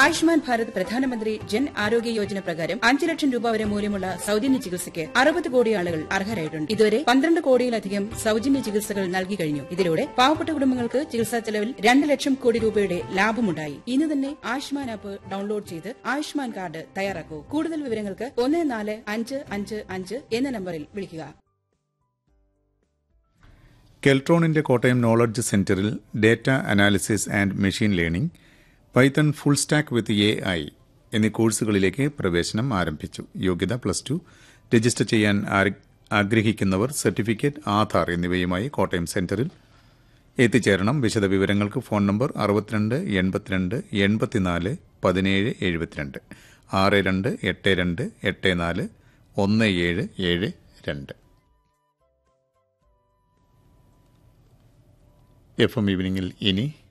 ആയുഷ്മാൻ ഭാരത് പ്രധാനമന്ത്രി ജൻ ആരോഗ്യ യോജന പ്രകാരം അഞ്ച് ലക്ഷം രൂപ വരെ മൂല്യമുള്ള സൌജന്യ ചികിത്സയ്ക്ക് അറുപത് കോടി ആളുകൾ അർഹരായിട്ടുണ്ട് ഇതുവരെ പന്ത്രണ്ട് കോടിയിലധികം സൌജന്യ ചികിത്സകൾ നൽകി കഴിഞ്ഞു ഇതിലൂടെ പാവപ്പെട്ട കുടുംബങ്ങൾക്ക് ചികിത്സാ ചെലവിൽ രണ്ട് ലക്ഷം കോടി രൂപയുടെ ലാഭമുണ്ടായി ഇന്ന് തന്നെ ആയുഷ്മാൻ ആപ്പ് ഡൌൺലോഡ് ചെയ്ത് ആയുഷ്മാൻ കാർഡ് തയ്യാറാക്കൂ കൂടുതൽ വിവരങ്ങൾക്ക് ഒന്ന് നാല് അഞ്ച് അഞ്ച് അഞ്ച് എന്ന നമ്പറിൽ വിളിക്കുക കെൽട്രോണിന്റെ കോട്ടയം നോളജ് സെന്ററിൽ data analysis and machine learning python full stack with A I എന്നീ കോഴ്സുകളിലേക്ക് പ്രവേശനം ആരംഭിച്ചു യോഗ്യത പ്ലസ് ടു രജിസ്റ്റർ ചെയ്യാൻ ആര- ആഗ്രഹിക്കുന്നവർ സർട്ടിഫിക്കറ്റ് ആധാർ എന്നിവയുമായി കോട്ടയം സെന്ററിൽ എത്തിച്ചേരണം വിശദവിവരങ്ങൾക്ക് ഫോൺ നമ്പർ അറുപത്തിരണ്ട് എൺപത്തിരണ്ട് എൺപത്തിനാല് പതിനേഴ് എഴുപത്തിരണ്ട് ആറ് രണ്ട് എട്ട് രണ്ട് എട്ട് നാല് ഒന്ന് ഏഴ് ഏഴ് രണ്ട് എഫ് എം ഈവനിങ്ങിൽ ഇനി